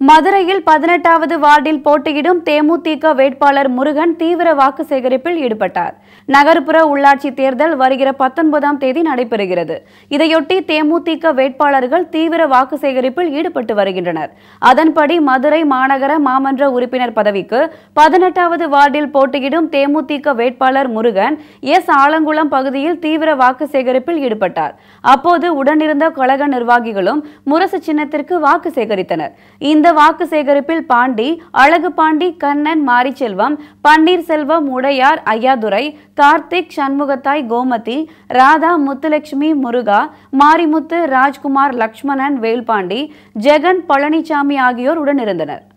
மதுரையில் பதினெட்டாவது வார்டில் போட்டியிடும் தேமுதிக வேட்பாளர் முருகன் தீவிர வாக்கு சேகரிப்பில் ஈடுபட்டார் நகர்ப்புற உள்ளாட்சி தேர்தல் வருகிற பத்தொன்பதாம் தேதி நடைபெறுகிறது இதையொட்டி தேமுதிக வேட்பாளர்கள் தீவிர வாக்கு சேகரிப்பில் ஈடுபட்டு வருகின்றனர் அதன்படி மதுரை மாநகர மாமன்ற உறுப்பினர் பதவிக்கு பதினெட்டாவது வார்டில் போட்டியிடும் தேமுதிக வேட்பாளர் முருகன் எஸ் ஆலங்குளம் பகுதியில் தீவிர வாக்கு சேகரிப்பில் ஈடுபட்டார் அப்போது உடனிருந்த கழக நிர்வாகிகளும் முரசு சின்னத்திற்கு வாக்கு சேகரித்தனர் இந்த வாக்கு சேகரிப்பில் பாண்டி அழகு பாண்டி கண்ணன் மாரிச்செல்வம் பன்னீர்செல்வம் உடையார் ஐயாதுரை கார்த்திக் சண்முகத்தாய் கோமதி ராதா முத்துலட்சுமி முருகா மாரிமுத்து ராஜ்குமார் லக்ஷ்மணன் வேல்பாண்டி ஜெகன் பழனிசாமி ஆகியோர் உடனிருந்தனர்